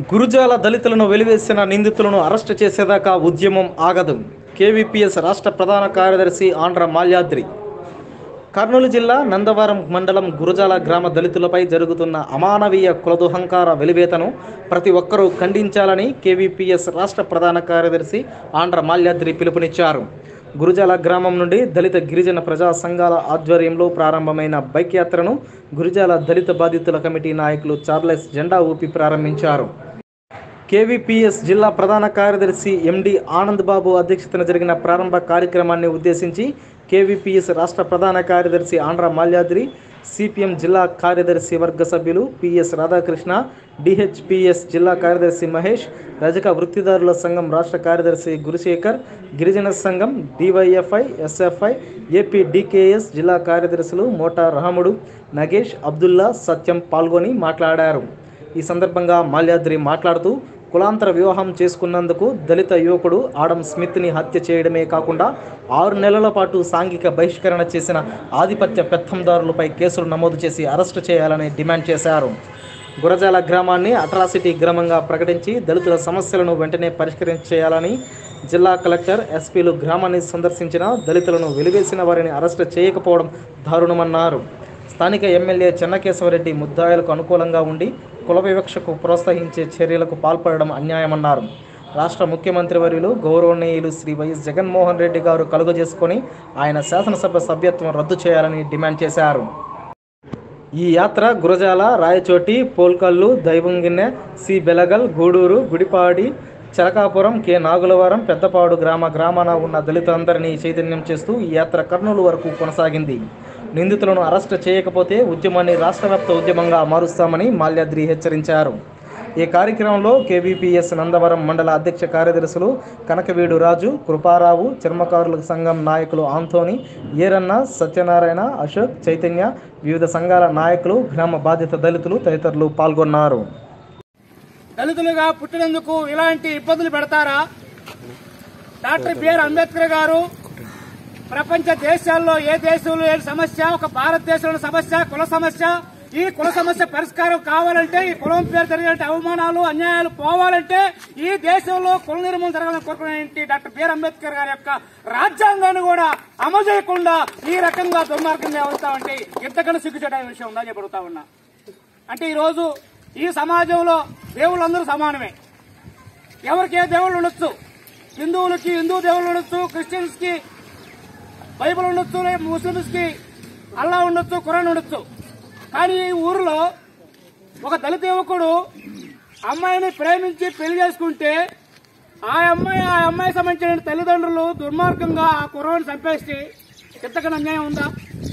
గురుజాల దళితులను వెలివేసిన నిందితులను అరెస్టు చేసేదాకా ఉద్యమం ఆగదు కేవీపీఎస్ రాష్ట్ర ప్రధాన కార్యదర్శి ఆంధ్ర మాల్యాద్రి కర్నూలు జిల్లా నందవరం మండలం గురజాల గ్రామ దళితులపై జరుగుతున్న అమానవీయ కులదుహంకార వెలివేతను ప్రతి ఒక్కరూ ఖండించాలని కేవీపీఎస్ రాష్ట్ర ప్రధాన కార్యదర్శి ఆంధ్ర మాల్యాద్రి పిలుపునిచ్చారు గురుజాల గ్రామం నుండి దళిత గిరిజన ప్రజా సంఘాల ఆధ్వర్యంలో ప్రారంభమైన బైక్ యాత్రను గురుజాల దళిత బాధితుల కమిటీ నాయకులు చార్లెస్ జెండా ఊపి ప్రారంభించారు కేవీపీఎస్ జిల్లా ప్రధాన కార్యదర్శి ఎండి ఆనంద్ బాబు అధ్యక్షతన జరిగిన ప్రారంభ కార్యక్రమాన్ని ఉద్దేశించి కేవీపీఎస్ రాష్ట్ర ప్రధాన కార్యదర్శి ఆంధ్ర మాల్యాద్రి సిపిఎం జిల్లా కార్యదర్శి వర్గ సభ్యులు పిఎస్ రాధాకృష్ణ డిహెచ్పిఎస్ జిల్లా కార్యదర్శి మహేష్ రజక వృత్తిదారుల సంఘం రాష్ట్ర కార్యదర్శి గురుశేఖర్ గిరిజన సంఘం డివైఎఫ్ఐ ఎస్ఎఫ్ఐ ఏపీ డికేఎస్ జిల్లా కార్యదర్శులు మోటార్ రాముడు నగేష్ అబ్దుల్లా సత్యం పాల్గొని మాట్లాడారు ఈ సందర్భంగా మాల్యాద్రి మాట్లాడుతూ కులాంతర వివాహం చేసుకున్నందుకు దళిత యువకుడు ఆడమ్ స్మిత్ని హత్య చేయడమే కాకుండా ఆరు నెలల పాటు సాంఘిక బహిష్కరణ చేసిన ఆధిపత్య పెత్తందారులపై కేసులు నమోదు చేసి అరెస్టు చేయాలని డిమాండ్ చేశారు గురజాల గ్రామాన్ని అట్రాసిటీ గ్రామంగా ప్రకటించి దళితుల సమస్యలను వెంటనే పరిష్కరించేయాలని జిల్లా కలెక్టర్ ఎస్పీలు గ్రామాన్ని సందర్శించిన దళితులను వెలివేసిన వారిని అరెస్టు చేయకపోవడం దారుణమన్నారు స్థానిక ఎమ్మెల్యే చెన్నకేశవరెడ్డి ముద్దాయిలకు అనుకూలంగా ఉండి కుల వివక్షకు ప్రోత్సహించే చర్యలకు పాల్పడడం అన్యాయమన్నారు రాష్ట్ర ముఖ్యమంత్రి వర్యులు గౌరవనీయులు శ్రీ వైఎస్ జగన్మోహన్ రెడ్డి గారు కలుగజేసుకొని ఆయన శాసనసభ సభ్యత్వం రద్దు చేయాలని డిమాండ్ చేశారు ఈ యాత్ర గురజాల రాయచోటి పోల్కల్లు దైవంగిన్నె సి బెలగల్ గూడూరు గుడిపాడి చలకాపురం కె నాగులవరం పెద్దపాడు గ్రామ గ్రామాన ఉన్న దళితులందరినీ చైతన్యం చేస్తూ ఈ యాత్ర కర్నూలు వరకు కొనసాగింది నిందితులను అరెస్టు చేయకపోతే ఉద్యమాన్ని రాష్ట్రవ్యాప్త ఉద్యమంగా మారుస్తామని మాల్యాద్రి హెచ్చరించారు ఈ కార్యక్రమంలో కేవీపీఎస్ నందవరం మండల అధ్యక్ష కార్యదర్శులు కనకవీడు రాజు కృపారావు చర్మకారుల సంఘం నాయకులు ఆంథోని ఈరన్న సత్యనారాయణ అశోక్ చైతన్య వివిధ సంఘాల నాయకులు గ్రామ బాధిత దళితులు తదితరులు పాల్గొన్నారు దళితులుగా పుట్టినందుకు ఇలాంటి ఇబ్బందులు పెడతారా డాక్టర్ బిఆర్ అంబేద్కర్ గారు ప్రపంచ దేశాల్లో ఏ దేశంలో ఏ సమస్య ఒక భారతదేశంలో సమస్య కుల సమస్య ఈ కుల సమస్య పరిష్కారం కావాలంటే ఈ కులం పేరు జరిగిన అవమానాలు అన్యాయాలు పోవాలంటే ఈ దేశంలో కుల నిర్మూలన జరగాలని కోరుకునే డాక్టర్ బిఆర్ అంబేద్కర్ గారి యొక్క రాజ్యాంగాన్ని కూడా అమలు చేయకుండా ఈ రకంగా దుర్మార్గంగా వ్యవస్థ ఇంతకన్నా సిగ్గుచేయడానికి విషయం ఉందా చెప్పడుతా ఉన్నా అంటే ఈ రోజు ఈ సమాజంలో దేవుళ్ళందరూ సమానమే ఎవరికి ఏ దేవుళ్ళు ఉండొచ్చు హిందువులకి హిందూ దేవుళ్ళు ఉండొచ్చు క్రిస్టియన్స్ కి బైబిల్ ఉండొచ్చు ముస్లిమ్స్ కి అల్లా ఉండొచ్చు ఖురాన్ ఉండొచ్చు కానీ ఈ ఊరిలో ఒక దళిత యువకుడు అమ్మాయిని ప్రేమించి పెళ్లి చేసుకుంటే ఆ అమ్మాయి ఆ అమ్మాయి సంబంధించిన తల్లిదండ్రులు దుర్మార్గంగా ఆ కుర్రవాడిని చంపేసి ఇంతకన్నా అన్యాయం ఉందా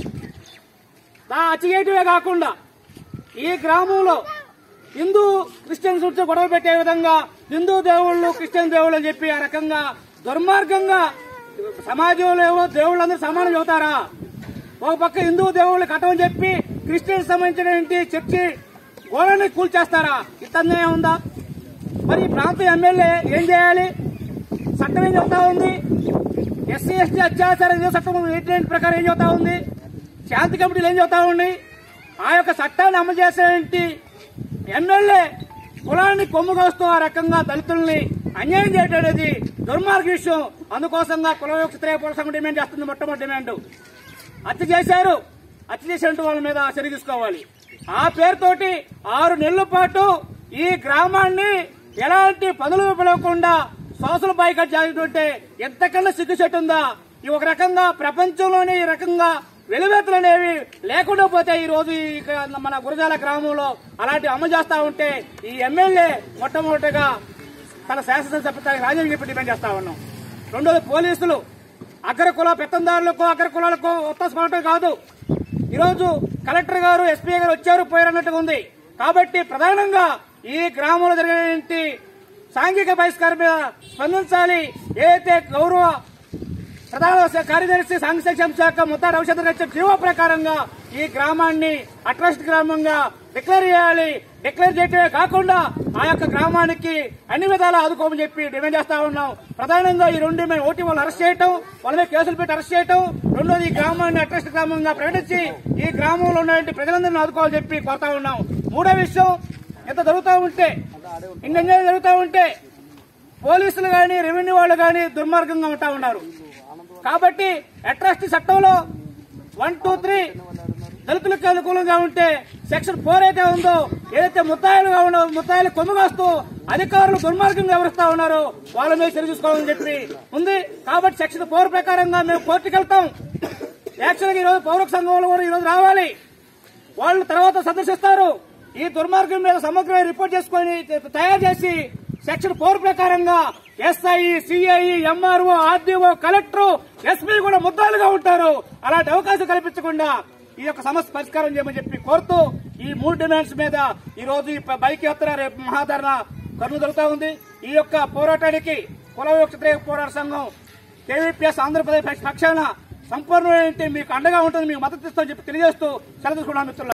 దా అచిగేటివే కాకుండా ఈ గ్రామంలో హిందూ క్రిస్టియన్స్ నుంచి గొడవ పెట్టే విధంగా హిందూ దేవుళ్ళు క్రిస్టియన్ దేవుళ్ళు అని చెప్పి ఆ రకంగా దుర్మార్గంగా సమాజంలో ఏవో దేవుళ్ళందరూ సమానం చెబుతారా ఒక పక్క హిందూ దేవుళ్ళు కట్టమని చెప్పి క్రిస్టియన్ సంబంధించిన చర్చి గోడని కూల్చేస్తారా ఇంత అన్యాయం ఉందా మరి ఈ ప్రాంత ఎమ్మెల్యే ఏం చేయాలి చట్టం ఏం చెబుతా ఉంది ఎస్సీ ఎస్టీ అత్యాచార నిరోధక చట్టం ఎయిటీ నైన్ ప్రకారం ఏం చెబుతా ఉంది శాంతి కమిటీలు ఏం చెబుతా ఉంది ఆ యొక్క చట్టాన్ని అమలు చేసేంటి ఎమ్మెల్యే కులాన్ని కొమ్ముకొస్తూ ఆ రకంగా దళితుల్ని అన్యాయం చేయడం అనేది దుర్మార్గ విషయం అందుకోసంగా కుల వివక్ష పోల సంఘం డిమాండ్ చేస్తుంది మొట్టమొదటి డిమాండ్ హత్య చేశారు హత్య చేసినట్టు వాళ్ళ మీద చర్య తీసుకోవాలి ఆ పేరుతోటి ఆరు నెలల పాటు ఈ గ్రామాన్ని ఎలాంటి పనులు పిలవకుండా సోషల్ బాయ్కట్ చేస్తుంటే ఎంతకన్నా సిగ్గుచెట్టు ఉందా ఈ ఒక రకంగా ప్రపంచంలోనే ఈ రకంగా వెలువెత్తలు అనేవి లేకుండా పోతే ఈ రోజు ఈ క- మన గురజాల గ్రామంలో అలాంటి అమలు చేస్తా ఉంటే ఈ ఎమ్మెల్యే మొట్టమొదటిగా తన శాసనసభ్యత రాజీనామా చెప్పి డిమాండ్ చేస్తా ఉన్నాం రెండోది పోలీసులు అగ్ర కుల పెత్తందారులకు అగ్ర కులాలకు ఉత్తేజపడటం కాదు ఈరోజు కలెక్టర్ గారు ఎస్పీ గారు వచ్చారు పోయారు అన్నట్టుగా ఉంది కాబట్టి ప్రధానంగా ఈ గ్రామంలో జరిగిన సాంఘిక బహిష్కారం మీద స్పందించాలి ఏదైతే గౌరవ ప్రధాన కార్యదర్శి సాంఘిక సంక్షేమ శాఖ ముత్తా రవిచంద్ర ఇచ్చిన జీవో ప్రకారంగా ఈ గ్రామాన్ని అట్రాస్ట్ గ్రామంగా డిక్లేర్ చేయాలి డిక్లేర్ చేయటమే కాకుండా ఆ యొక్క గ్రామానికి అన్ని విధాలా ఆదుకోమని చెప్పి డిమాండ్ చేస్తా ఉన్నాం ప్రధానంగా ఈ రెండు మేము ఓటీ వాళ్ళు అరెస్ట్ చేయటం వాళ్ళ మీద కేసులు పెట్టి అరెస్ట్ చేయటం రెండోది ఈ గ్రామాన్ని అట్రాస్ట్ గ్రామంగా ప్రకటించి ఈ గ్రామంలో ఉన్నటువంటి ప్రజలందరినీ ఆదుకోవాలని చెప్పి కోరుతా ఉన్నాం మూడో విషయం ఇంత జరుగుతూ ఉంటే ఇన్ని అన్యాయం జరుగుతూ ఉంటే పోలీసులు గాని రెవెన్యూ వాళ్ళు గాని దుర్మార్గంగా ఉంటా ఉన్నారు కాబట్టి అట్రాసిటీ చట్టంలో వన్ టూ త్రీ దళితులకు అనుకూలంగా ఉంటే సెక్షన్ ఫోర్ అయితే ఉందో ఏదైతే ముత్తాయిలుగా ఉన్న ముత్తాయిలు కొమ్ముగాస్తూ అధికారులు దుర్మార్గంగా వ్యవహరిస్తా ఉన్నారు వాళ్ళ మీద చర్య తీసుకోవాలని చెప్పి ఉంది కాబట్టి సెక్షన్ ఫోర్ ప్రకారంగా మేము కోర్టుకు వెళ్తాం యాక్చువల్గా ఈ రోజు పౌర సంఘంలో కూడా ఈ రోజు రావాలి వాళ్ళు తర్వాత సందర్శిస్తారు ఈ దుర్మార్గం మీద సమగ్రమైన రిపోర్ట్ చేసుకొని తయారు చేసి సెక్షన్ ఫోర్ ప్రకారంగా SI CI MRO RDO collector SP కూడా ముద్దాలుగా ఉంటారు అలాంటి అవకాశం కల్పించకుండా ఈ యొక్క సమస్య పరిష్కారం చేయమని చెప్పి కోరుతూ ఈ మూడు డిమాండ్స్ మీద ఈ రోజు ఈ బైక్ యాత్ర రేపు మహాధరణ కన్ను జరుగుతా ఉంది ఈ యొక్క పోరాటానికి కుల వ్యతిరేక పోరాట సంఘం కేవీపీఎస్ ఆంధ్రప్రదేశ్ పక్షాన సంపూర్ణమైన మీకు అండగా ఉంటుంది మీకు మద్దతు ఇస్తామని చెప్పి తెలియజేస్తూ సెలవు తీసుకున్నాను మిత్రులు